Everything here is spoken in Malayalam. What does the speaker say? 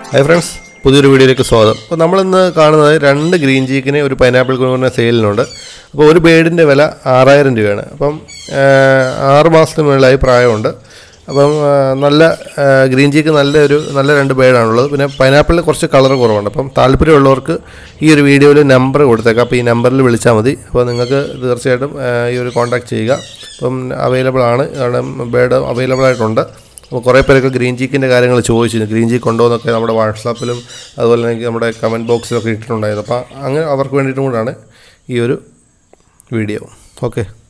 ഹായ് ഫ്രണ്ട്സ് പുതിയൊരു വീഡിയോയിലേക്ക് സ്വാഗതം അപ്പോൾ നമ്മളിന്ന് കാണുന്നത് രണ്ട് ഗ്രീൻ ചീക്കിന് ഒരു പൈനാപ്പിൾ കുഞ്ഞിന് സെയിലിനുണ്ട് അപ്പോൾ ഒരു ബേഡിൻ്റെ വില ആറായിരം രൂപയാണ് അപ്പം ആ, ആറ് മാസത്തിന് മുകളിലായി പ്രായമുണ്ട് അപ്പം ആ, നല്ല ആ, ഗ്രീൻ ചീക്ക് നല്ല ഒരു നല്ല രണ്ട് ബേഡാണുള്ളത് പിന്നെ പൈനാപ്പിളിൽ കുറച്ച് കളർ കുറവുണ്ട് അപ്പം താല്പര്യമുള്ളവർക്ക് ഈ ഒരു വീഡിയോയിൽ നമ്പർ കൊടുത്തേക്കാം അപ്പോൾ ഈ നമ്പറിൽ വിളിച്ചാൽ മതി അപ്പോൾ നിങ്ങൾക്ക് തീർച്ചയായിട്ടും ആ, ഈ ഒരു കോൺടാക്ട് ചെയ്യുക അപ്പം അവൈലബിൾ ആണ് കാരണം ബേഡ് അവൈലബിൾ ആയിട്ടുണ്ട് അപ്പോൾ കുറേ പേരൊക്കെ ഗ്രീൻ ചീക്കിൻ്റെ കാര്യങ്ങൾ ചോദിച്ചിരുന്നു ഗ്രീൻ ചീക്ക് ഉണ്ടോ എന്നൊക്കെ നമ്മുടെ വാട്സാപ്പിലും അതുപോലെ തന്നെ നമ്മുടെ കമൻറ്റ് ബോക്സിലൊക്കെ ഇട്ടിട്ടുണ്ടായിരുന്നു അപ്പോൾ അങ്ങനെ അവർക്ക് വേണ്ടിയിട്ടും കൂടാണ് ഈ ഒരു വീഡിയോ ഓക്കെ